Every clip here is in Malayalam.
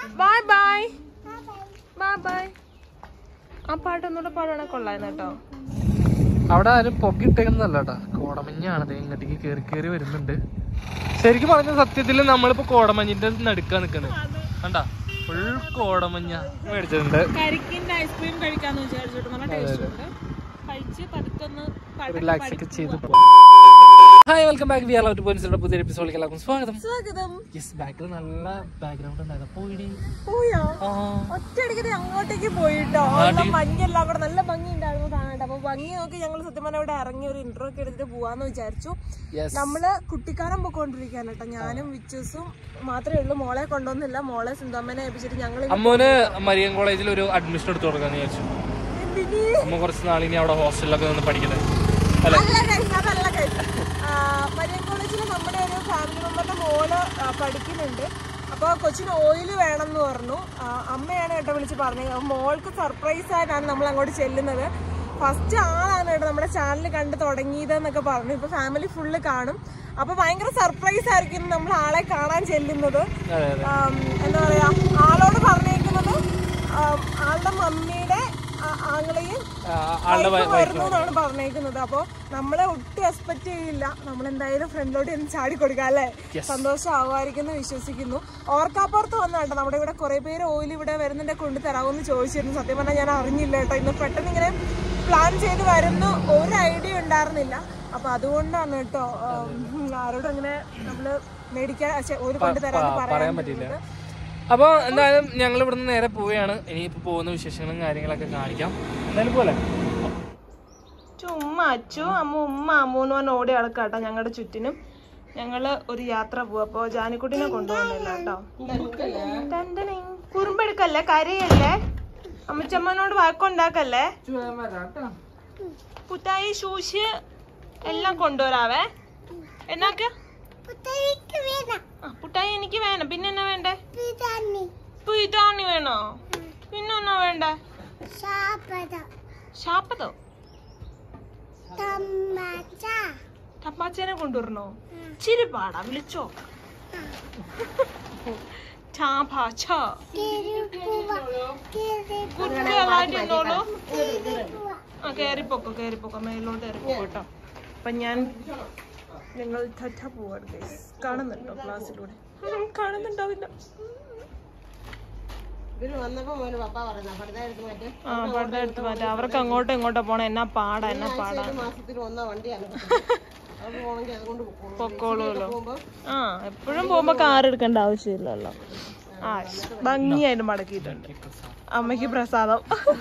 ബൈ ബൈ ബൈ ബൈ ആ പാട്ടൊന്നുകൂടെ പാടണേ കൊള്ളായിരുന്നു കേട്ടോ അവിടെ ആരും പൊക്കിട്ടേക്കുന്നല്ല കേട്ടാ കോടമഞ്ഞാണ് ദേ ഇങ്ങോട്ടേക്ക് കേറി കേറി വരുന്നുണ്ട് ശരിക്കും പറഞ്ഞ സത്യത്തിൽ നമ്മളിപ്പോ കോടമഞ്ഞിന്റെ നടുക്കാ നിക്കണത് കണ്ടാ ഫുൾ കോടമഞ്ഞ മേടിച്ചിട്ടുണ്ട് കരിക്കിന്റെ ഐസ്ക്രീം കഴിക്കാന്ന് വിചാരിച്ചിട്ട് നല്ല ടേസ്റ്റ് ഉണ്ട് കഴിച്ച് പതുക്കൊന്ന് റിലാക്സ് ഒക്കെ ചെയ്ത് hi welcome back we are love to പോയിന്റ്സിന്റെ പുതിയ എപ്പിസോഡിലേക്ക് എല്ലാവർക്കും സ്വാഗതം സ്വാഗതം യെസ് ബാക്കിൽ നല്ല ബാക്ക്ഗ്രൗണ്ട് ഉണ്ടായിരുന്നു പോയിടി പോയോ ആ ഒറ്റയടിക്കത് അങ്ങോട്ടേക്ക് പോയിട്ടോ ഉള്ള മഞ്ഞെല്ലാം കൂടെ നല്ല ഭംഗി ഉണ്ടായിരുന്നു കാണാണ്ട് അപ്പൊ ഭംഗി നോക്കി ഞങ്ങൾ സത്യം പറഞ്ഞാൽ ഇവിടെ ഇറങ്ങി ഒരു ഇന്റർവ്യൂ ഒക്കെ എടുത്തിട്ട് പോവാന്ന് വിചാരിച്ചു യെസ് നമ്മള് കുട്ടിക്കാലം പൊക്കോണ്ടിരിക്കാൻ കേട്ടോ ഞാനും വിച്ചൂസും മാത്രമേ ഉള്ളൂ മോളെ കൊണ്ടുവന്നില്ല മോളെ സിന്ധമ്മനെ ഏൽപ്പിച്ചിട്ട് ഞങ്ങൾ അമ്മോന് മരിയൻ കോളേജിൽ ഒരു അഡ്മിഷൻ എടുത്തു കൊടുക്കാന്ന് വിചാരിച്ചു അമ്മ കുറച്ച് നാളിനി അവിടെ ഹോസ്റ്റലിലൊക്കെ നിന്ന് പഠിക്കട്ടെ അല്ലെ അല്ല guys, അതല്ല guys. ആ, മരിയൻ കോളേജിൽ നമ്മുടെ ഒരു ഫാമിലി മെമ്പറിന്റെ മോള് ആ, പഠിക്കുന്നുണ്ട് അപ്പോൾ കൊച്ചിന് ഓയിൽ വേണം എന്ന് പറഞ്ഞു ആ, അമ്മയാണ് കേട്ടോ വിളിച്ച് പറഞ്ഞത് അപ്പൊ മോൾക്ക് സർപ്രൈസ് ആയിട്ടാണ് നമ്മൾ അങ്ങോട്ട് ചെല്ലുന്നത് ഫസ്റ്റ് ആളാണ് കേട്ടോ നമ്മുടെ ചാനൽ കണ്ട് തുടങ്ങിയത് എന്നൊക്കെ പറഞ്ഞു ഇപ്പൊ ഫാമിലി ഫുള്ള് കാണും അപ്പൊ ഭയങ്കര സർപ്രൈസ് ആയിരിക്കും നമ്മൾ ആളെ കാണാൻ ചെല്ലുന്നത് അതെ അതെ ആം, എന്താ പറയാ ആളോട് പറഞ്ഞേക്കുന്നത് ആം, ആളുടെ മമ്മിയുടെ ആ- ആങ്ങളെയും ആ, ആളുടെ വ- വരുന്നു എന്നാണ് പറഞ്ഞേക്കുന്നത് അപ്പൊ നമ്മളെ ഒട്ടും എക്സ്പെക്ട് ചെയ്യില്ല നമ്മൾ എന്തായാലും ഫ്രണ്ടിലോട്ട് ഒന്ന് ചാടി കൊടുക്കാം അല്ലേ സന്തോഷം ആവുമായിരിക്കും എന്ന് വിശ്വസിക്കുന്നു ഓർക്കാപ്പുറത്ത് വന്ന കേട്ടോ നമ്മുടെ ഇവിടെ കുറെ പേര് ഓയിൽ ഇവിടെ വരുന്നുണ്ടെ കൊണ്ട് തരാമെന്ന് ചോദിച്ചിരുന്നു സത്യം പറഞ്ഞാൽ ഞാൻ അറിഞ്ഞില്ല കേട്ടോ ഇന്ന് പെട്ടെന്ന് ഇങ്ങനെ പ്ലാൻ ചെയ്ത് വരുന്ന ഒരു ഐഡിയ ഉണ്ടായിരുന്നില്ല അപ്പൊ അതുകൊണ്ടാണ് കേട്ടോ ഉം, ആരോടും അങ്ങനെ നമ്മള് മേടിക്കാൻ ഛെ, ഒരു കൊണ്ട് തരാന്ന് പറയാൻ പറ്റില്ല അപ്പോൾ എന്തായാലും ഞങ്ങൾ ഇവിടുന്ന് നേരെ പോവുകയാണ് ഇനിയിപ്പോൾ പോകുന്ന വിശേഷങ്ങളും കാര്യങ്ങളൊക്കെ കാണിക്കാം എന്തായാലും പോലെ ചുമ്മാ അച്ചു അമ്മ ഉമ്മ അമ്മൂന്ന് പറഞ്ഞ് ഓടി അടക്കാട്ടോ ഞങ്ങളുടെ ചുറ്റിനും ഞങ്ങള് ഒരു യാത്ര പോവാ അപ്പൊ ജാനിക്കുട്ടിനെ കൊണ്ടുപോകുന്നില്ല കേട്ടോ ടണ്ടനെ. കുറുമ്പെടുക്കല്ലേ കരയല്ലേ അമ്മച്ചമ്മനോട് വഴക്കുണ്ടാക്കല്ലേ പുത്തായി ശൂശ് എല്ലാം കൊണ്ടുവരാവേ എന്നാക്ക ആ, പുട്ടായി എനിക്ക് വേണം പിന്നെ എന്നാ വേണ്ടേ പിതാണി വേണോ പിന്നെ എന്നാ വേണ്ടേ ശാപ്പതോ ടപ്പാച്ചേനെ കൊണ്ടുവരണോ ചിരി പാടാ വിളിച്ചോ ടാപ്പാച്ച കുട്ടികളായിട്ടുണ്ടോളൂ ആ കേറിപ്പോക്കോ കേറിപ്പോക്കോ മേലോട്ട് കയറിപ്പോക്കോ കേട്ടോ അപ്പൊ ഞാൻ നിങ്ങൾ തറ്റ പോവാണ് ഗൈസ് കാണുന്നുണ്ടോ ക്ലാസ്സിലൂടെ ഉം, കാണുന്നുണ്ടാവില്ല ആ പടുത എടുത്ത് മാറ്റാം അവർക്ക് അങ്ങോട്ടും ഇങ്ങോട്ടോ പോണ എന്നാ പാടാ എന്നാ പാടാ പൊക്കോളൂല്ലോ ആ എപ്പോഴും പോകുമ്പോ കാർ എടുക്കേണ്ട ആവശ്യമില്ലല്ലോ ആ ഭംഗിയായിട്ട് മടക്കിയിട്ടുണ്ട് അമ്മയ്ക്ക് പ്രസാദം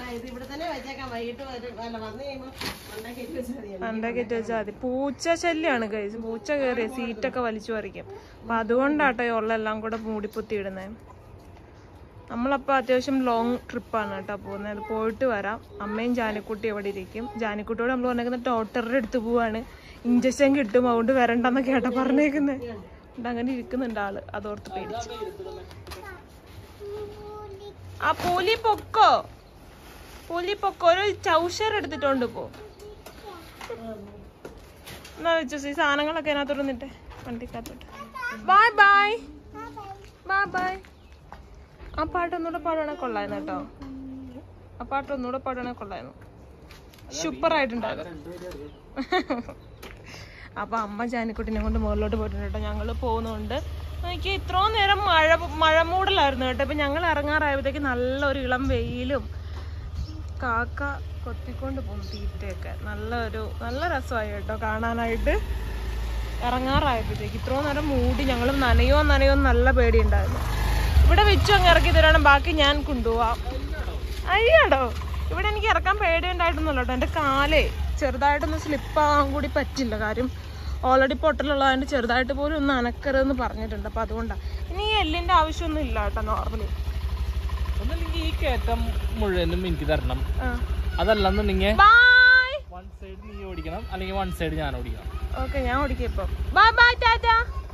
പണ്ടൊക്കെ വെച്ചാൽ മതി പൂച്ച ശല്യാണ് കഴിച്ച് പൂച്ച കയറി സീറ്റൊക്കെ വലിച്ചു പറിക്കും അപ്പൊ അതുകൊണ്ടാട്ടോ ഈ ഉള്ളെല്ലാം കൂടെ മൂടിപ്പൊത്തി ഇടുന്നത് നമ്മളപ്പോൾ അത്യാവശ്യം ലോങ് ട്രിപ്പാണ് കേട്ടോ പോകുന്നത് പോയിട്ട് വരാം അമ്മയും ജാനിക്കുട്ടി എവിടെ ഇരിക്കും ജാനിക്കുട്ടിയോട് നമ്മൾ പറഞ്ഞേക്കുന്നത് ഡോക്ടറുടെ അടുത്ത് പോവാണ് ഇഞ്ചക്ഷൻ കിട്ടും അതുകൊണ്ട് വരണ്ടെന്നൊക്കെ കേട്ടോ പറഞ്ഞേക്കുന്നത് എന്നിട്ട് അങ്ങനെ ഇരിക്കുന്നുണ്ട് ആള് അതോർത്ത് പേടിച്ച് ആ പൂലി പൊക്കോ പൂലി പൊക്കോ ഒരു ചൗഷർ എടുത്തിട്ടുണ്ട് പോ എന്നാ വെച്ചു ഈ സാധനങ്ങളൊക്കെ അതിനകത്തോട്ട് നിന്നിട്ടെ വണ്ടിക്കകത്തോട്ട് ബൈ ബൈ ബൈ ബൈ ആ പാട്ടൊന്നുകൂടെ പാടണേ കൊള്ളായിരുന്നു കേട്ടോ ആ പാട്ട് ഒന്നുകൂടെ പാടണേ കൊള്ളായിരുന്നു സൂപ്പർ ആയിട്ടുണ്ടായിരുന്നു അപ്പൊ അമ്മ ജാനിക്കുട്ടിനെ കൊണ്ട് മുകളിലോട്ട് പോയിട്ടുണ്ട് കേട്ടോ ഞങ്ങൾ പോകുന്നുണ്ട് എനിക്ക് ഇത്രയും നേരം മഴ മഴ മൂടലായിരുന്നു കേട്ടോ ഇപ്പൊ ഞങ്ങൾ ഇറങ്ങാറായപ്പോഴത്തേക്ക് നല്ലൊരു ഇളം വെയിലും കാക്ക കൊത്തിക്കൊണ്ട് പോകും തീറ്റയൊക്കെ നല്ലൊരു നല്ല രസമായി കേട്ടോ കാണാനായിട്ട് ഇറങ്ങാറായപ്പോഴത്തേക്ക് ഇത്രയും നേരം മൂടി ഞങ്ങൾ നനയോ നനയോ നല്ല പേടിയുണ്ടായിരുന്നു ഇവിടെ വെച്ചു അങ്ങ് ഇറക്കി തരണം ബാക്കി ഞാൻ കൊണ്ടുപോവാം അയ്യാടോ ഇവിടെ എനിക്ക് ഇറക്കാൻ പേടിയുണ്ടായിട്ടൊന്നുമല്ല കേട്ടോ എൻ്റെ കാലേ ചെറുതായിട്ടൊന്ന് സ്ലിപ്പാകാൻ കൂടി പറ്റില്ല കാര്യം ഓൾറെഡി പൊട്ടലുള്ളതുകൊണ്ട് ചെറുതായിട്ട് പോലും ഒന്ന് അനക്കരുതെന്ന് പറഞ്ഞിട്ടുണ്ട് അപ്പം അതുകൊണ്ടാണ് ഇനി ഈ എല്ലിൻ്റെ ആവശ്യമൊന്നും ഇല്ല കേട്ടോ നോർമലി ഒന്നല്ലെങ്കിൽ ഈ കയറ്റം മുഴുവനും എനിക്ക് തരണം ആ അതല്ലെന്നുണ്ടെങ്കിൽ ബൈ വൺ സൈഡ് നീ ഓടിക്കണം അല്ലെങ്കിൽ വൺ സൈഡ് ഞാൻ ഓടിക്കണം ഓക്കെ ഞാൻ ഓടിക്കാം ഇപ്പം ബൈ ബൈ ടാറ്റ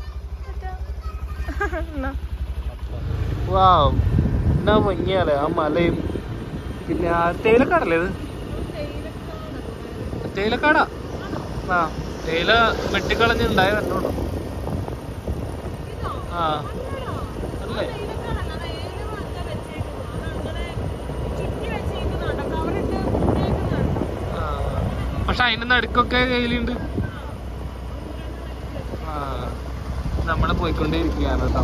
എന്നാ വാവ് എന്നാ ഭംഗിയാലേ ആ മലയും പിന്നെ ആ തേയിലക്കാടല്ലേ ഇത് തേയിലക്കാടാ ആ തേയില വെട്ടിക്കളഞ്ഞുണ്ടായ വരണോട്ടോ ആ അല്ലേ പക്ഷെ അതിന്റെ നടുക്കൊക്കെ കയ്യിലുണ്ട് ആ നമ്മള് പോയിക്കൊണ്ടേയിരിക്കുകയാണ് കേട്ടോ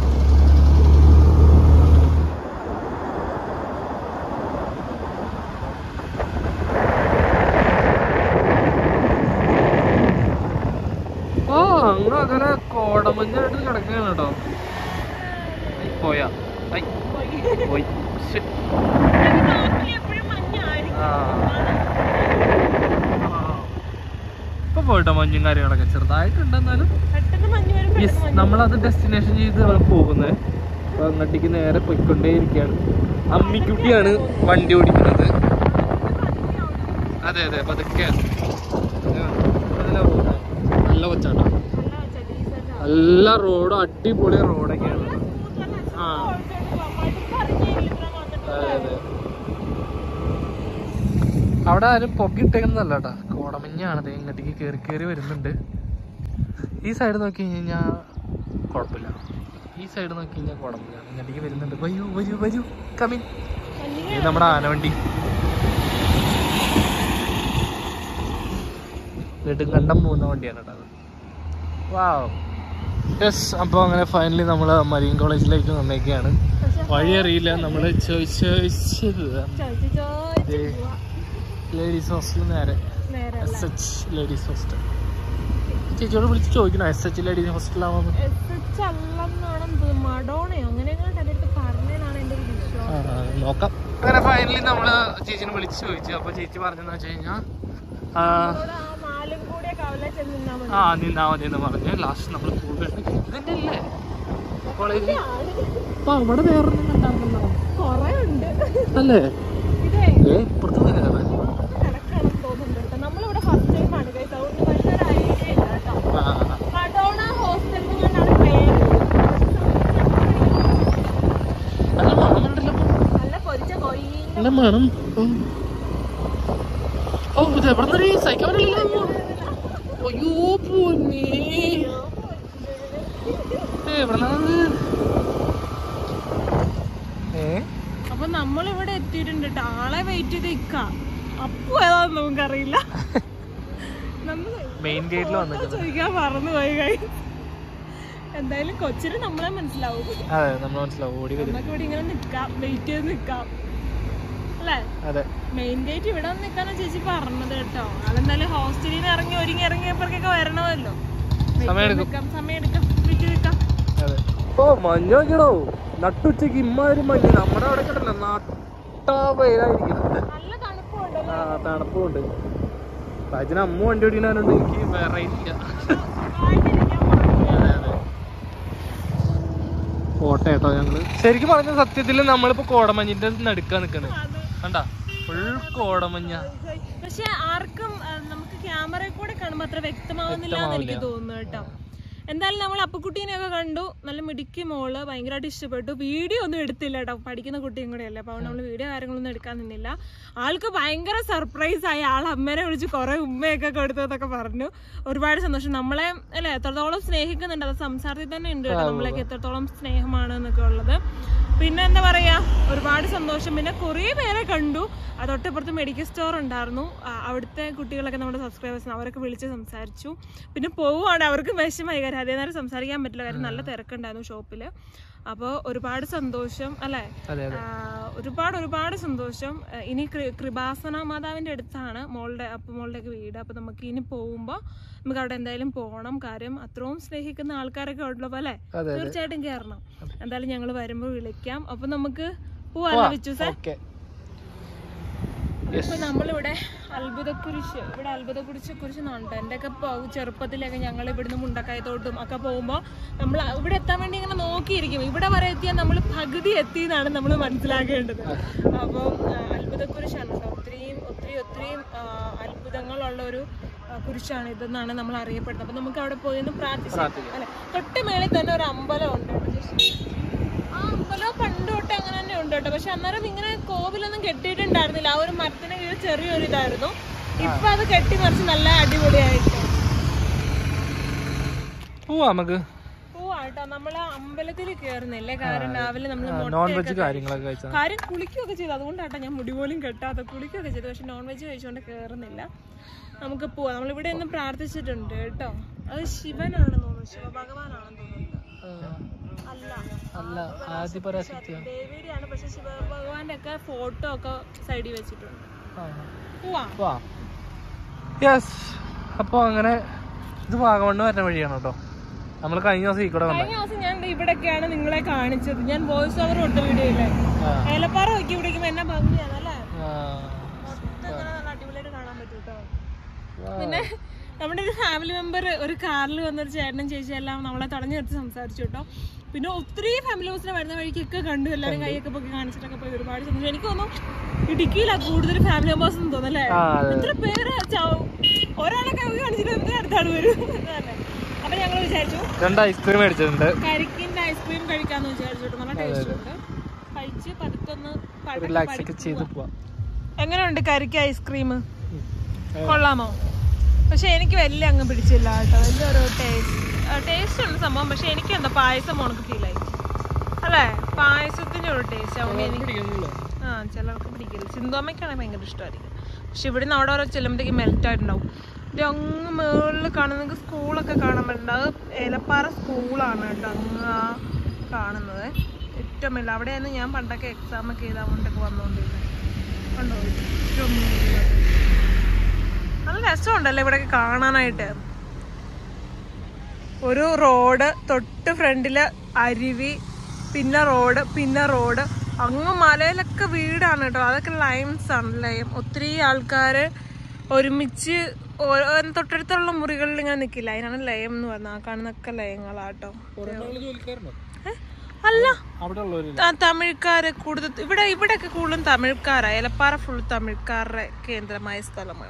ഓ അങ്ങ് അങ്ങനെ കോടമഞ്ഞായിട്ട് കിടക്കുകയാണ് കേട്ടോ ഐ, പോയാ ഐ, പോയി Shit. എപ്പോഴും മഞ്ഞായിരിക്കും ആ. ഇപ്പൊ പോയിട്ടോ മഞ്ഞും കാര്യങ്ങളൊക്കെ ചെറുതായിട്ടുണ്ട് എന്നാലും പെട്ടെന്ന് മഞ്ഞ് വരും യെസ് നമ്മളത് ഡെസ്റ്റിനേഷൻ ചെയ്ത് നമ്മൾ പോകുന്നത് അപ്പൊ അങ്ങോട്ടേക്ക് നേരെ പോയിക്കൊണ്ടേയിരിക്കുകയാണ് അമ്മിക്കുട്ടിയാണ് വണ്ടി ഓടിക്കുന്നത് അതെ അതെ പതുക്കെ അതിലാ പോകുന്നത്. നല്ല കൊച്ചാട്ടോ നല്ല റോഡും അടിപൊളി റോഡൊക്കെയാണ് ആ അതെ അതെ അവിടെ ആരും പൊക്കിട്ടേക്കുന്നല്ല കേട്ടാ കോടമഞ്ഞാണ് ദേ ഇങ്ങോട്ടേക്ക് കയറി കയറി വരുന്നുണ്ട് ഈ സൈഡ് നോക്കി കഴിഞ്ഞാൽ കുഴപ്പമില്ല ഈ സൈഡ് നോക്കി കഴിഞ്ഞാൽ കോടമഞ്ഞാണ് ഇങ്ങോട്ടേക്ക് വരുന്നുണ്ട് വരൂ വരൂ വരൂ കമിൻ ഇത് നമ്മുടെ ആനവണ്ടി നെടുങ്കണ്ടം പോകുന്ന വണ്ടിയാണ് കേട്ടോ അത് വാവ് യെസ് അപ്പോൾ അങ്ങനെ ഫൈനലി നമ്മൾ മരീൻ കോളേജിലേക്ക് വന്നേക്കാണ് വഴി അറിയില്ല നമ്മൾ ചോദിച്ച് ലേഡീസ് ഹോസ്റ്റൽ നേരെ എസ് എച്ച് ലേഡീസ് ഹോസ്റ്റൽ ചേച്ചിയോട് വിളിച്ച് ചോദിക്കണം എസ് എച്ച് ലേഡീസ് ഹോസ്റ്റലാവുമ്പോൾ മഡോണയോ അങ്ങനെയൊക്കെ എന്റെ അടുത്ത് പറഞ്ഞതാണ് എന്റെ ഒരു വിശ്വാസം നോക്കാം അങ്ങനെ ഫൈനലി നമ്മള് ചേച്ചിനെ വിളിച്ച് ചോദിച്ചു അപ്പൊ ചേച്ചി പറഞ്ഞെന്ന് വെച്ച് കഴിഞ്ഞാൽ ഇവിടെ ആ നാലും കൂടിയ കവല ചെന്ന് നിന്നാ മതി ആ നിന്നാ മതി എന്ന് പറഞ്ഞു ലാസ്റ്റ് നമ്മൾ പോവുകയാണ് ഇതിന്റെ അല്ലേ കോളേജ് അപ്പൊ അവിടെ വേറെ കൊറേ ഉണ്ട് അല്ലേ ഇതേ ഏ ഇപ്പുറത്ത് വരാം കിടക്കണം തോന്നുന്നുണ്ട് കേട്ടോ നമ്മളിവിടെ ഫസ്റ്റ് ടൈം ആണ് guys. അതുകൊണ്ട് വലിയൊരു ഐഡിയ ഇല്ല കേട്ടോ മഡോണ ഹോസ്റ്റൽ എന്നാണ് പേര് നല്ല മണമുണ്ടല്ലോ നല്ല പൊരിച്ച കൊയ്യ നല്ല മണം ഓ. ഓ ഇത് എവിടെ നിന്ന് സഹിക്കാൻ പറ്റില്ലല്ലോ അയ്യോ പൊന്നേ എവിടെ ഏ അപ്പൊ നമ്മളിവിടെ എത്തിയിട്ടുണ്ട് കേട്ടോ ആളെ വെയിറ്റ് ചെയ്ത് നിക്കാം അപ്പു ഏതാന്ന് നമുക്കറിയില്ല നമ്മള് മെയിൻ ഗേറ്റിൽ വന്നിട്ടുണ്ട് ചോദിക്കാൻ മറന്നു പോയി കൈ എന്തായാലും കൊച്ചിന് നമ്മളെ മനസ്സിലാവും അതെ നമ്മൾ മനസ്സിലാവും ഓടി വരും നമുക്ക് ഇവിടെ ഇങ്ങനെ നിക്കാം വെയിറ്റ് ചെയ്ത് നിക്കാം അല്ലേ അതെ മെയിൻ ഗേറ്റ് ഇവിടെ വന്ന് നിക്കാന്നാ ചേച്ചി പറഞ്ഞത് കേട്ടോ അതെന്തായാലും ഹോസ്റ്റലിൽ നിന്ന് ഇറങ്ങി ഒരുങ്ങി ഇറങ്ങിയപ്പോഴൊക്കെ വരണമല്ലോ Wait സമയം ചെയ്ത് എടുക്കും. നിക്കാം, സമയം എടുക്കാം വെയിറ്റ് ചെയ്ത് നിക്കാം അതെ ഓ മഞ്ഞ നോക്കിയടോ നട്ടുച്ചക്ക് ഇമ്മാതിരി മഞ്ഞ് നമ്മുടെ അവിടെ കിട്ടല്ല നട്ടാ വെയിലായിരിക്കും നല്ല തണുപ്പുണ്ടല്ലോ ആ തണുപ്പുണ്ട് പാച്ചിന് അമ്മ വണ്ടി ഓടിക്കണോണ്ട് എനിക്ക് വേറെ ഇല്ല അതെ അതെ പോട്ടെ കേട്ടോ ഞങ്ങള് ശരിക്കും പറഞ്ഞ സത്യത്തിൽ നമ്മളിപ്പോ കോടമഞ്ഞിന്റെ നടുക്കാ നിക്കണ് കണ്ട ഫുൾ കോടമഞ്ഞ പക്ഷെ ആർക്കും ആ, നമുക്ക് ക്യാമറയിൽ കൂടെ കാണുമ്പോൾ അത്ര വ്യക്തമാവുന്നില്ല എന്ന് എനിക്ക് തോന്നുന്നു കേട്ടോ എന്തായാലും നമ്മൾ അപ്പുക്കുട്ടീനെയൊക്കെ കണ്ടു നല്ല മിടുക്കി മോള് ഭയങ്കരമായിട്ട് ഇഷ്ടപ്പെട്ടു വീഡിയോ ഒന്നും എടുത്തില്ല കേട്ടോ പഠിക്കുന്ന കുട്ടിയും കൂടെ അല്ലേ അപ്പോൾ നമ്മൾ വീഡിയോ കാര്യങ്ങളൊന്നും എടുക്കാൻ നിന്നില്ല ആൾക്ക് ഭയങ്കര സർപ്രൈസ് ആയി ആൾ അമ്മേനെ വിളിച്ച് കുറെ ഉമ്മയൊക്കെ കൊടുത്തതൊക്കെ പറഞ്ഞു ഒരുപാട് സന്തോഷം നമ്മളെ അല്ലെ എത്രത്തോളം സ്നേഹിക്കുന്നുണ്ട് അത് സംസാരത്തിൽ തന്നെ ഉണ്ട് കേട്ടോ നമ്മളൊക്കെ എത്രത്തോളം സ്നേഹമാണ് എന്നൊക്കെ ഉള്ളത് പിന്നെ എന്താ പറയാ ഒരുപാട് സന്തോഷം പിന്നെ കുറേ പേരെ കണ്ടു ആ തൊട്ടപ്പുറത്ത് മെഡിക്കൽ സ്റ്റോർ ഉണ്ടായിരുന്നു ആ, അവിടുത്തെ കുട്ടികളൊക്കെ നമ്മുടെ സബ്സ്ക്രൈബേഴ്സ് അവരൊക്കെ വിളിച്ച് സംസാരിച്ചു പിന്നെ പോവുകയാണ് അവർക്ക് വിഷമായി കാര്യം അതേ നേരം സംസാരിക്കാൻ പറ്റില്ല കാര്യം നല്ല തിരക്കുണ്ടായിരുന്നു ഷോപ്പിൽ അപ്പോൾ ഒരുപാട് സന്തോഷം അല്ലേ അതെ അതെ ആ, ഒരുപാട് ഒരുപാട് സന്തോഷം ആ, ഇനി കൃ- കൃപാസന മാതാവിന്റെ അടുത്താണ് മോളുടെ അപ്പൊ മോളുടെ ഒക്കെ വീട് അപ്പൊ നമുക്ക് ഇനി പോകുമ്പോൾ നമുക്ക് അവിടെ എന്തായാലും പോകണം കാര്യം അത്രയും സ്നേഹിക്കുന്ന ആൾക്കാരൊക്കെ ഉള്ളപ്പോൾ അല്ലേ അതെ അതെ തീർച്ചയായിട്ടും കയറണം എന്തായാലും ഞങ്ങൾ വരുമ്പോൾ വിളിക്കാം അപ്പൊ നമുക്ക് പോവാല്ലോ വിച്ചു സാർ ഓക്കെ ഇപ്പൊ നമ്മളിവിടെ അത്ഭുതക്കുരിശ് ഇവിടെ അത്ഭുതക്കുരിശ് കുറിച്ച് ഉണ്ട് എൻ്റെ ഒക്കെ ചെറുപ്പത്തിലൊക്കെ ഞങ്ങൾ ഇവിടുന്ന് മുണ്ടക്കായത്തോട്ടും ഒക്കെ പോകുമ്പോൾ നമ്മൾ ഇവിടെ എത്താൻ വേണ്ടി ഇങ്ങനെ നോക്കിയിരിക്കും ഇവിടെ വരെ എത്തിയാൽ നമ്മൾ പകുതി എത്തി എന്നാണ് നമ്മൾ മനസ്സിലാക്കേണ്ടത് അപ്പം ആ, അത്ഭുതക്കുരിശാണ് കേട്ടോ ഒത്തിരിയും ഒത്തിരി ഒത്തിരിയും ആ, അത്ഭുതങ്ങളുള്ള ഒരു ആ, കുരിശാണ് ഇതെന്നാണ് നമ്മൾ അറിയപ്പെടുന്നത് അപ്പം നമുക്ക് അവിടെ പോയി ഒന്ന് പ്രാർത്ഥിക്കാം പ്രാർത്ഥിക്കാം. അല്ലെ തൊട്ട് മേളിൽ തന്നെ ഒരു അമ്പലം ഉണ്ട് ആ അമ്പലം പണ്ട് തൊട്ട് അങ്ങനെ തന്നെ ഉണ്ട് കേട്ടോ പക്ഷെ അന്നേരം ഇങ്ങനെ കോവിലൊന്നും കെട്ടിയിട്ടുണ്ടായിരുന്നില്ല ആ ഒരു മരത്തിന് കീഴിൽ ചെറിയൊരു ഇതായിരുന്നു ഇപ്പൊ അത് കെട്ടി മറിച്ച് നല്ല അടിപൊളിയായിട്ട് പോവാ നമുക്ക് പോവാണ് കേട്ടോ നമ്മള് അമ്പലത്തിൽ കേറുന്നില്ലേ കാരണം രാവിലെ നമ്മൾ നോൺ വെജ് കാര്യങ്ങളൊക്കെ കഴിച്ചാൽ കാര്യം കുളിക്കുകയൊക്കെ ചെയ്തു അതുകൊണ്ടാട്ടോ ഞാൻ മുടി പോലും കെട്ടാതെ കുളിക്കുകയൊക്കെ ചെയ്തു പക്ഷെ നോൺ വെജ് കഴിച്ചുകൊണ്ട് കേറുന്നില്ല നമുക്ക് പോവാം നമ്മളിവിടെ ഒന്ന് പ്രാർത്ഥിച്ചിട്ടുണ്ട് കേട്ടോ അത് ശിവനാണെന്ന് തോന്നുന്നു ശിവഭഗവാനാണെന്ന് തോന്നുന്നു അല്ല അല്ല ആദിപരാശക്തിയാണ് ദേവിയുടെയാണ് പക്ഷെ ശിവഭഗവാന്റെ ഒക്കെ ഫോട്ടോ ഒക്കെ സൈഡിൽ വെച്ചിട്ടുണ്ട് പോവാം യെസ് അപ്പോൾ അങ്ങനെ ഇത് വാഗമണ്ണ് വരുന്ന വഴിയാണ് കേട്ടോ നമ്മൾ കഴിഞ്ഞ ദിവസം ഈ കൂടെ വന്നത് കഴിഞ്ഞ ദിവസം ഞാൻ ദേ ഇവിടെയൊക്കെയാണ് നിങ്ങളെ കാണിച്ചത് ഞാൻ വോയിസ് ഓവർ കൊടുത്ത വീഡിയോ ഇല്ലേ ആ. ഏലപ്പാറ നോക്കി ഇവിടേക്കും എന്നാ ഭംഗിയാണ് അല്ലേ ആ. മൊത്തം ഇങ്ങനെ നല്ല അടിപൊളിയായിട്ട് കാണാൻ പറ്റും കേട്ടോ പിന്നെ നമ്മുടെ ഒരു ഫാമിലി മെമ്പർ ഒരു കാറിൽ വന്നൊരു ചേട്ടനും ചേച്ചിയും എല്ലാം നമ്മളെ തടഞ്ഞു നിർത്തി സംസാരിച്ചു കേട്ടോ പിന്നെ ഒത്തിരി ഫാമിലി ഹൗസിനെ വരുന്ന വഴിക്കൊക്കെ കണ്ടു എല്ലാവരും കൈയൊക്കെ പൊക്കി കാണിച്ചിട്ടൊക്കെ പോയി ഒരുപാട് സന്തോഷം എനിക്ക് തോന്നുന്നു ഇടുക്കിയിലാണ് കൂടുതൽ ഫാമിലി മെമ്പേഴ്സ് എന്ന് തോന്നുന്നല്ലേ ആ അതെ എത്ര പേര് ചാവും ഒരാളെ കൈ കാണിച്ചിട്ട് എന്തിനാ അടുത്താണ് വരും അതല്ലേ അപ്പൊ ഞങ്ങൾ വിചാരിച്ചു രണ്ട് ഐസ്ക്രീം മേടിച്ചിട്ടുണ്ട് കരിക്കിന്റെ ഐസ്ക്രീം കഴിക്കാന്ന് വിചാരിച്ചു കേട്ടോ നല്ല ടേസ്റ്റ് ഉണ്ട് കഴിച്ച് പതുക്കൊന്ന് പഴ- റിലാക്സ് ഒക്കെ ചെയ്ത് പോവാം എങ്ങനെയുണ്ട് കരിക്ക് ഐസ്ക്രീം കൊള്ളാമോ പക്ഷെ എനിക്ക് വലിയ അങ്ങ് പിടിച്ചില്ല കേട്ടോ വലിയൊരു ടേസ്റ്റ് ടേസ്റ്റ് ഉണ്ട് സംഭവം പക്ഷെ എനിക്ക് എന്താ പായസം ഉണക്ക് ഫീലായി അല്ലേ പായസത്തിന്റെ ഒരു ടേസ്റ്റ് ആവുമ്പോൾ എനിക്ക് ആ ചിലർക്ക് പിടിക്കില്ല സിന്ധുമ്മയ്ക്കാണെങ്കിൽ ഭയങ്കര ഇഷ്ടമായിരിക്കും പക്ഷെ ഇവിടുന്ന് അവിടെ ഓരോ ചെല്ലുമ്പോഴത്തേക്ക് മെൽറ്റ് ആയിട്ടുണ്ടാവും ഇത് അങ്ങ് മുകളിൽ കാണുന്ന നിങ്ങൾക്ക് സ്കൂളൊക്കെ കാണാൻ പറ്റുന്നുണ്ട് അത് ഏലപ്പാറ സ്കൂളാണ് കേട്ടോ അങ്ങ് ആ കാണുന്നത് ഏറ്റവും മേളിൽ അവിടെയാണ് ഞാൻ പണ്ടൊക്കെ എക്സാം ഒക്കെ ചെയ്താകൊണ്ടൊക്കെ വന്നുകൊണ്ടിരുന്നത് കണ്ടോ ഏറ്റവും മുകളിൽ. നല്ല രസമുണ്ടല്ലോ ഇവിടെയൊക്കെ കാണാനായിട്ട് ഒരു റോഡ് തൊട്ട് ഫ്രണ്ടില് അരുവി പിന്നെ റോഡ് പിന്നെ റോഡ് അങ്ങ് മലയിലൊക്കെ വീടാണ് കേട്ടോ അതൊക്കെ ലൈൻസ് ആണ് ലയം ഒത്തിരി ആൾക്കാർ ഒരുമിച്ച് ഓരോ തൊട്ടടുത്തുള്ള മുറികളിൽ ഇങ്ങനെ നിൽക്കില്ല അതിനാണ് ലയം എന്ന് പറഞ്ഞത് ആ കാണുന്നൊക്കെ ലയങ്ങളാട്ടോ ജോലിക്കാരുണ്ടോ ഏ? അല്ല അവിടെ ഉള്ളവര് ആ, തമിഴ്ക്കാര് കൂടുതൽ ഇവിടെ ഇവിടെയൊക്കെ കൂടുതലും തമിഴ്ക്കാരാ ഏലപ്പാറ ഫുൾ തമിഴ്ക്കാരുടെ കേന്ദ്രമായ സ്ഥലമാണ്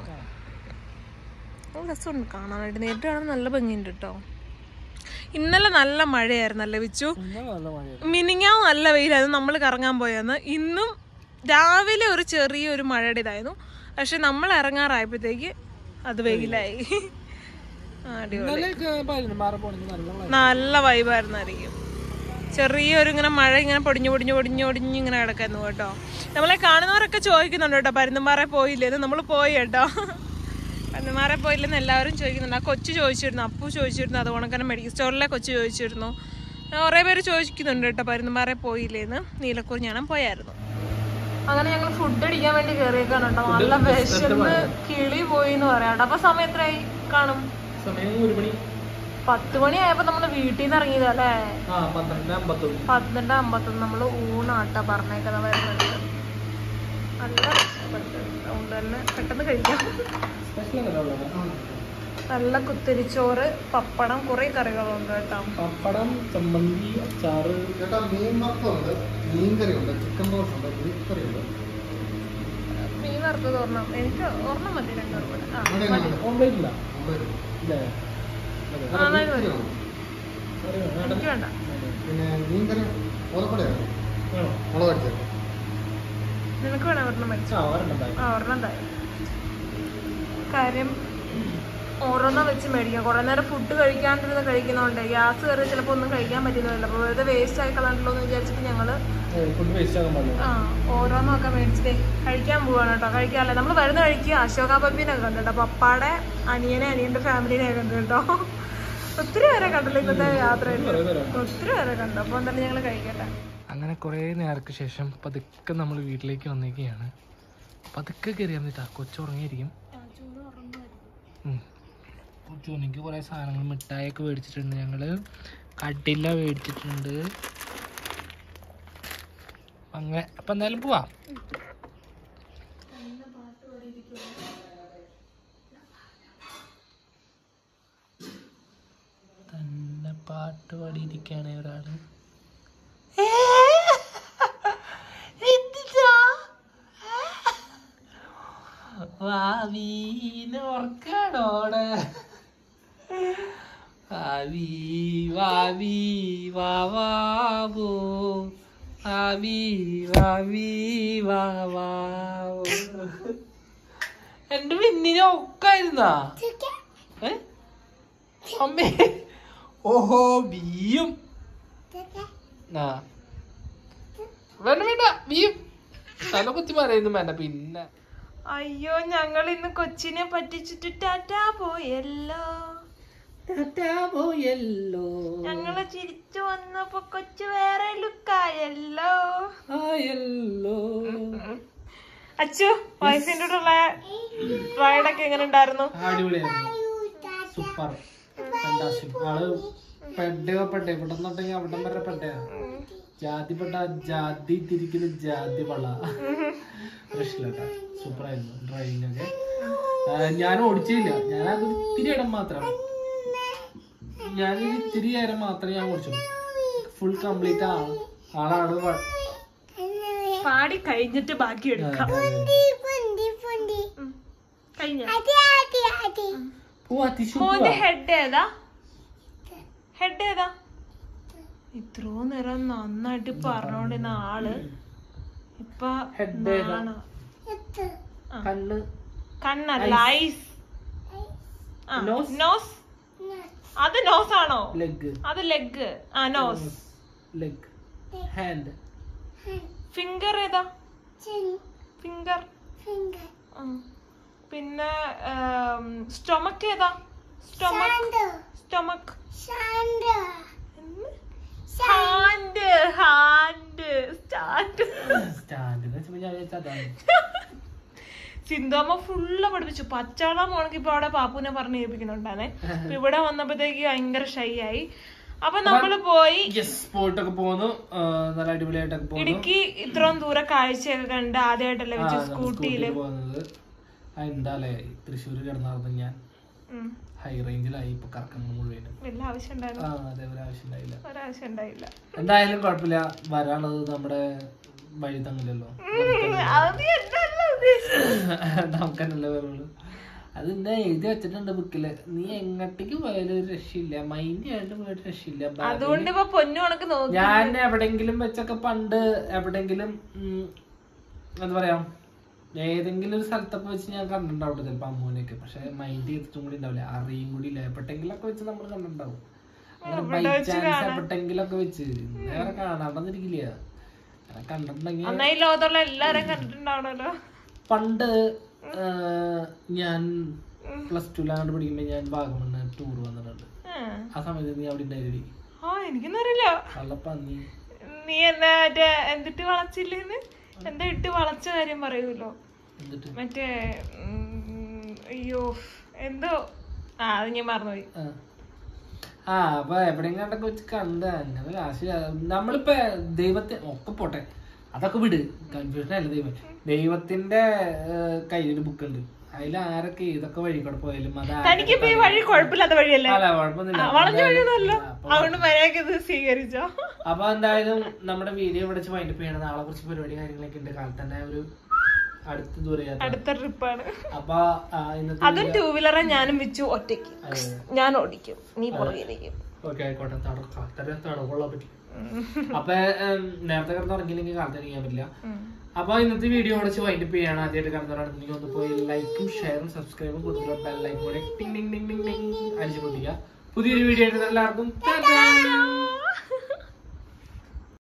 നല്ല രസമുണ്ട് കാണാനായിട്ട് നേരിട്ട് കാണാൻ നല്ല ഭംഗിയുണ്ട് കേട്ടോ ഇന്നലെ നല്ല മഴയായിരുന്നല്ലേ വിച്ചു നല്ല മഴയാണ് മിനിങ്ങാവ് നല്ല വെയിലായിരുന്നു നമ്മൾ കറങ്ങാൻ പോയെന്ന് ഇന്നും രാവിലെ ഒരു ചെറിയൊരു മഴയുടെ ഇതായിരുന്നു പക്ഷെ നമ്മൾ ഇറങ്ങാറായപ്പോഴത്തേക്ക് അത് വെയിലായി ആ, അടിപൊളി പതിനെട്ട് പോണെങ്കിൽ നല്ല മഴ നല്ല വൈബായിരുന്നായിരിക്കും ചെറിയൊരു ഇങ്ങനെ മഴ ഇങ്ങനെ പൊടിഞ്ഞു പൊടിഞ്ഞു പൊടിഞ്ഞു പൊടിഞ്ഞു ഇങ്ങനെ കിടക്കുന്നു കേട്ടോ നമ്മളെ കാണുന്നവരൊക്കെ ചോദിക്കുന്നുണ്ട് കേട്ടോ പരുന്തുംപാറ പോയില്ലേന്ന് നമ്മൾ പോയി കേട്ടോ പരുന്തുംപാറ പോയില്ലെന്ന് എല്ലാവരും ചോദിക്കുന്നുണ്ട് ആ കൊച്ചു ചോദിച്ചിരുന്നു അപ്പു ചോദിച്ചിരുന്നു അതുകൊണ്ട് തന്നെ മെഡിക്കൽ സ്റ്റോറിലെ കൊച്ചു ചോദിച്ചിരുന്നു കുറേ പേര് ചോദിക്കുന്നുണ്ട് കേട്ടോ പരുന്തുംപാറ പോയില്ലേന്ന് നീലക്കൂർ ഞാനും പോയായിരുന്നു അങ്ങനെ ഞങ്ങൾ ഫുഡ് അടിക്കാൻ വേണ്ടി കയറിയേക്കാണ് കേട്ടോ നല്ല വിശന്ന് കിളി പോയി എന്ന് പറയാം കേട്ടോ അപ്പൊ സമയം എത്രയായി കാണും സമയം ഒരു മണി പത്ത് മണിയായപ്പോ നമ്മള് വീട്ടിൽ നിന്ന് ഇറങ്ങിയതല്ലേ ആ പന്ത്രണ്ട് അമ്പത്തൊന്ന് പന്ത്രണ്ട് അമ്പത്തൊന്ന് നമ്മള് ഊണാട്ട പറഞ്ഞേക്കുന്ന വരുന്നുണ്ട് നല്ല രസമുണ്ട് അതുകൊണ്ട് തന്നെ പെട്ടെന്ന് കഴിക്കാം സ്പെഷ്യൽ അങ്ങനെ ഉള്ളത് നല്ല കുത്തിരിച്ചോറ് പപ്പടം കുറെ കറികളുണ്ട് കേട്ടോ പപ്പടം ചമ്മന്തി അച്ചാറ് ചേട്ടാ മീൻ വറുത്തമുണ്ട് മീൻ കറിയുണ്ട് ചിക്കൻ റോസ് ഉണ്ട് ബീഫ് കറിയുണ്ട് മീൻ വറുത്തത് ഒരെണ്ണം എനിക്ക് ഒരെണ്ണം മതി രണ്ടും കൂടെ ആ അവിടെ മതി. എങ്ങനെയുണ്ട്? ഓംലേറ്റ് ഇല്ല അമ്പത് രൂപ. ഇല്ലേ ആ, എന്നാലും മതി. വേണോ? എനിക്ക് വേണ്ട പിന്നെ മീൻ കറി ഓലപ്പടയാണ് വേണോ മുളക് അടിച്ചത് നിനക്ക് വേണം ഒരെണ്ണം മതി ആ ഒരെണ്ണം ആ ഒരെണ്ണം എന്തായാലും കാര്യം ഓരോന്നും വെച്ച് മേടിക്കാം കുറെ നേരം ഫുഡ് കഴിക്കാണ്ടിരുന്ന് കഴിക്കുന്നതുകൊണ്ട് ഗ്യാസ് കയറി ചിലപ്പോൾ ഒന്നും കഴിക്കാൻ പറ്റുന്നില്ല അപ്പോൾ വെറുതെ വേസ്റ്റ് ആയി കളയണ്ടല്ലോ എന്ന് വിചാരിച്ചിട്ട് ഞങ്ങൾ ഫുഡ് വേസ്റ്റ് ആകാൻ പാടില്ല ആ ഓരോന്നൊക്കെ മേടിച്ചിട്ടേ കഴിക്കാൻ പോവാണ് കേട്ടോ കഴിക്കാനല്ല നമ്മൾ വരുന്ന കഴിക്കുക അശോക പപ്പിനെ കണ്ടു കേട്ടോ പപ്പാടെ അനിയനെ അനിയന്റെ ഫാമിലിനെ കണ്ടു കേട്ടോ ഒത്തിരി പേരെ കണ്ടല്ലോ ഇന്നത്തെ യാത്രയിൽ ഒത്തിരി പേരെ കണ്ടു അപ്പോൾ എന്തായാലും ഞങ്ങൾ കഴിക്കട്ടെ അങ്ങനെ കുറേ നേരക്ക് ശേഷം പതുക്കെ നമ്മൾ വീട്ടിലേക്ക് വന്നിരിക്കുകയാണ് പതുക്കെ കയറി വന്നിട്ടാ കൊച്ചുറങ്ങിയിരിക്കും കൊച്ചുണിക്ക് കുറേ സാധനങ്ങൾ മിഠായിയൊക്കെ മേടിച്ചിട്ടുണ്ട് ഞങ്ങള് കട്ടില മേടിച്ചിട്ടുണ്ട് അങ്ങനെ അപ്പം എന്തായാലും പോവാം തന്നെ പാട്ട് പാടിയിരിക്കുകയാണ് ഒരാള് വാവീനെ ഓർക്കണോടെ വാവി വാവി വാവാവോ വാവി വാവി വാവാവോ എന്റെ പിന്നിനെ ഒക്കായിരുന്നാ ഏ അമ്മേ ഓഹോ ബിയും ആ വേണ്ട വേണ്ട വീയും തല കുത്തി മറിയൊന്നും വേണ്ട പിന്നെ അയ്യോ ഞങ്ങൾ ഇന്ന് കൊച്ചിനെ പറ്റിച്ചിട്ട് ടാറ്റാ പോയല്ലോ പോയല്ലോ ഞങ്ങള് ചിരിച്ചു വന്നപ്പോ കൊച്ചു വേറെ ലുക്കായല്ലോ ആയല്ലോ അച്ചു വൈഫിന്റെ കൂടെയുള്ള റൈഡൊക്കെ എങ്ങനെ ഉണ്ടായിരുന്നു അടിപൊളിയായിരുന്നു സൂപ്പർ ഫാന്റാസ്റ്റിക് ആള് പെട്ടയോ പെട്ടെ ഇവിടെ നിന്നുണ്ടെങ്കിൽ അവിടം വരെ പെട്ടയാ ജാതി പെട്ട ജാതി തിരിക്കുന്ന ജാതി വള രക്ഷയില്ലട്ടാ സൂപ്പർ ആയിരുന്നു ഡ്രൈവിംഗ് ഒക്കെ ആ, ഞാൻ ഓടിച്ചില്ല ഞാൻ അത് ഇത്തിരി ഇടം മാത്രം ഞാനൊരു ഇത്തിരി നേരം മാത്രമേ ഞാൻ ഓടിച്ചു ഫുൾ കംപ്ലീറ്റ് ആണ് ആളാണ് വ- പാടി കഴിഞ്ഞിട്ട് ബാക്കി എടുക്കാം അതെ, അതെ. ഉം. കഴിഞ്ഞ ഓ അതിശയം മോന്റെ ഹെഡ് ഏതാ ഹെഡ് ഏതാ ഇത്രയോ നേരം നന്നായിട്ട് പറഞ്ഞോണ്ടിരുന്ന ആള് ഇപ്പൊ Head ഏതാ? നാണ. ആ. കണ്ണ് കണ്ണല്ല ഐസ് Nose? നോസ് അത് നോസ് ആണോ ലെഗ് അത് ലെഗ് ആ നോസ് ലെഗ് ഹാൻഡ് ഫിംഗർ ഏതാ ഫിംഗർ പിന്നെ സ്റ്റൊമക്ക് ഏതാ stomach stomach hand hand stand stand എന്ന് വെച്ചപ്പോ ഞാൻ വിചാരിച്ചു അതാണ് സിന്ധോമ ഫുള്ള് പഠിപ്പിച്ചു പച്ചാളം മോണക്ക് ഇപ്പൊ അവിടെ പാപ്പുനെ പറഞ്ഞ് ഏൽപ്പിക്കുന്നുണ്ടാണേ അപ്പൊ ഇവിടെ വന്നപ്പോഴത്തേക്ക് ഭയങ്കര ഷൈ ആയി അപ്പൊ നമ്മള് പോയി യെസ് പോയിട്ടൊക്കെ പോന്നു ആ, നല്ല അടിപൊളിയായിട്ടൊക്കെ പോന്നു ഇടുക്കി ഇത്രയും ദൂരെ കാഴ്ചയൊക്കെ കണ്ട് ആദ്യമായിട്ടല്ലേ ആ, വെച്ച് നമ്മൾ സ്കൂട്ടിയില് സ്കൂട്ടിയിൽ പോകുന്നത് ആ, എന്താല്ലേ തൃശ്ശൂര് കിടന്നാർന്ന് ഞാൻ ഉം. ഹൈ റേഞ്ചിലായി ഇപ്പൊ കറക്കുന്നത് മുഴുവനും വല്ല ആവശ്യം ഉണ്ടായിരുന്നു ആ അതെ ഒരാവശ്യം ഉണ്ടായില്ല ഒരാവശ്യം ഉണ്ടായില്ല എന്തായാലും കുഴപ്പമില്ല വരാനുള്ളത് നമ്മുടെ വഴി തങ്ങില്ലല്ലോ അത് നീ എന്നല്ല ഉദ്ദേശിച്ചത്. നമുക്ക് തന്നെയല്ലേ വരുള്ളൂ അത് എന്നെ എഴുതി വെച്ചിട്ടുണ്ട് ബുക്കില് നീ എങ്ങോട്ടേക്ക് പോയാലും ഒരു രക്ഷയില്ല മൈൻഡ് ആയിട്ട് പോയിട്ട് രക്ഷയില്ല ബാ- അതുകൊണ്ട് ഇപ്പൊ പൊന്നു കണക്ക് നോക്കി ഞാൻ എവിടെങ്കിലും വെച്ചൊക്കെ പണ്ട് എവിടെങ്കിലും ഉം, എന്താ പറയാ ഏതെങ്കിലും ഒരു സ്ഥലത്തൊക്കെ വെച്ച് ഞാൻ കണ്ടിട്ടുണ്ടാവും ചിലപ്പോ അമ്മൂനെയൊക്കെ പക്ഷെ മൈൻഡ് ചെയ്തിട്ടും കൂടി ഉണ്ടാവില്ല അറിയും കൂടി ഇല്ല എപ്പോഴെങ്കിലൊക്കെ വെച്ച് നമ്മൾ കണ്ടിട്ടുണ്ടാവും അങ്ങനെ ബൈ ചാൻസ് എപ്പോഴെങ്കിലൊക്കെ വെച്ച് വേറെ കാണാണ്ടെന്നിരിക്കില്ല അങ്ങനെ കണ്ടിട്ടുണ്ടെങ്കിൽ എന്നാ ഈ ലോകത്തുള്ള എല്ലാരും കണ്ടിട്ടുണ്ടാവണല്ലോ പണ്ട് ആ, ഞാൻ പ്ലസ് ടുലാണ്ട് പഠിക്കുമ്പോ ഞാൻ വാഗമണ് ടൂർ വന്നിട്ടുണ്ട് ആ. ആ സമയത്ത് നീ അവിടെ ഉണ്ടായി ആ എനിക്കൊന്നും അറിയില്ല കള്ളപ്പന്നി നീ എന്നാ മറ്റേ എന്തിട്ട് വളച്ചില്ലേന്ന് എന്താ ഇട്ട് വളച്ച കാര്യം പറയൂലോ എന്നിട്ട് മറ്റേ ഉം, അയ്യോ എന്തോ ആ അത് ഞാൻ മറന്നുപോയി ആ. ആ അപ്പൊ എവിടെയെങ്ങാണ്ടൊക്കെ വെച്ച് കണ്ട് അങ്ങനെ ലാസ്റ്റ് നമ്മളിപ്പോ ദൈവത്തെ ഒക്കെ പോട്ടെ അതൊക്കെ വിട് കൺഫ്യൂഷൻ അല്ല ദൈവം ദൈവത്തിന്റെ കയ്യിലൊരു ബുക്ക് ഉണ്ട് അതിൽ ആരൊക്കെ ഏതൊക്കെ വഴി കൂടെ പോയാലും അത് ആരൊക്കെ തനിക്കിപ്പോ ഈ വഴി കുഴപ്പമില്ലാത്ത വഴിയല്ലേ അല്ല കുഴപ്പമൊന്നുമില്ല ആ, വളഞ്ഞ വഴിയൊന്നുമല്ല അപ്പൊ അതുകൊണ്ട് മര്യാദക്ക് ഇത് സ്വീകരിച്ചോ അപ്പൊ എന്തായാലും നമ്മുടെ വീഡിയോ വിളിച്ച് വൈൻഡപ്പ് ചെയ്യണം നാളെ കുറച്ച് പരിപാടി കാര്യങ്ങളൊക്കെ ഉണ്ട് കാലത്ത് തന്നെ ഒരു അടുത്ത ദൂരയാത്ര അടുത്ത ട്രിപ്പാണ് അപ്പൊ ആ, ഇന്നത്തെ അതും ടൂ വീലറെ ഞാനും വെച്ചു ഒറ്റയ്ക്ക് അതെ. ഞാൻ ഓടിക്കും നീ പുറകിലിരിക്കും ഓക്കെ ആയിക്കോട്ടെ തടക്കാം തടകൊള്ളാൻ പറ്റി അപ്പൊ ഉം, നേരത്തെ കിടന്ന് ഉറങ്ങിയില്ലെങ്കിൽ കാലത്ത് ഇറങ്ങിയാൻ പറ്റില്ല അപ്പൊ ഇന്നത്തെ വീഡിയോ വിളിച്ച് വൈൻഡപ്പ് ചെയ്യാണ് ആദ്യമായിട്ട് കിടന്നിട്ടുണ്ടെങ്കിൽ ഒന്ന് പോയി ലൈക്കും ഷെയറും സബ്സ്ക്രൈബും കൊടുത്തിട്ടുള്ള ബെല്ലൈക്കും കൂടെ ടിങ് ടിങ് ടിങ് ടിങ് ടിങ് അടിച്ചു പൊട്ടിക്കുക പുതിയൊരു വീഡിയോ ആയിട്ട് എല്ലാവർക്കും ta-ta.